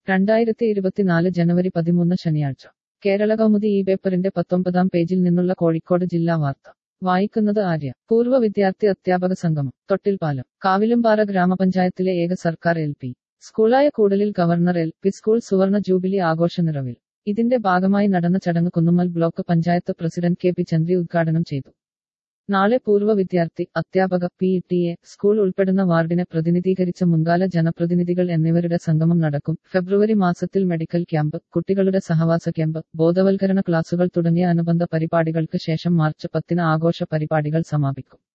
രണ്ടായിരത്തി ഇരുപത്തിനാല് ജനുവരി പതിമൂന്ന് ശനിയാഴ്ച കേരള കൗമുദി ഈ പേപ്പറിന്റെ പത്തൊമ്പതാം പേജിൽ നിന്നുള്ള കോഴിക്കോട് ജില്ലാ വാർത്ത വായിക്കുന്നത് ആര്യ പൂർവ്വ വിദ്യാർത്ഥി അധ്യാപക സംഗമം തൊട്ടിൽപാലം കാവിലുംപാറ ഗ്രാമപഞ്ചായത്തിലെ ഏക സർക്കാർ എൽ പി സ്കൂളായ കൂടലിൽ ഗവർണർ എൽ പി സ്കൂൾ സുവർണ ജൂബിലി ആഘോഷ നിറവിൽ ഇതിന്റെ ഭാഗമായി നടന്ന ചടങ്ങ് Kunnummal block panchayat president K P Chandri ഉദ്ഘാടനം ചെയ്തു നാളെ പൂർവ്വ വിദ്യാർത്ഥി അധ്യാപക പി ടി എ സ്കൂൾ ഉൾപ്പെടുന്ന വാർഡിനെ പ്രതിനിധീകരിച്ച മുൻകാല ജനപ്രതിനിധികൾ എന്നിവരുടെ സംഗമം നടക്കും ഫെബ്രുവരി മാസത്തിൽ മെഡിക്കൽ ക്യാമ്പ് കുട്ടികളുടെ സഹവാസ ക്യാമ്പ് ബോധവൽക്കരണ ക്ലാസുകൾ തുടങ്ങിയ അനുബന്ധ പരിപാടികൾക്ക് ശേഷം മാർച്ച് പത്തിന് ആഘോഷ പരിപാടികൾ സമാപിക്കും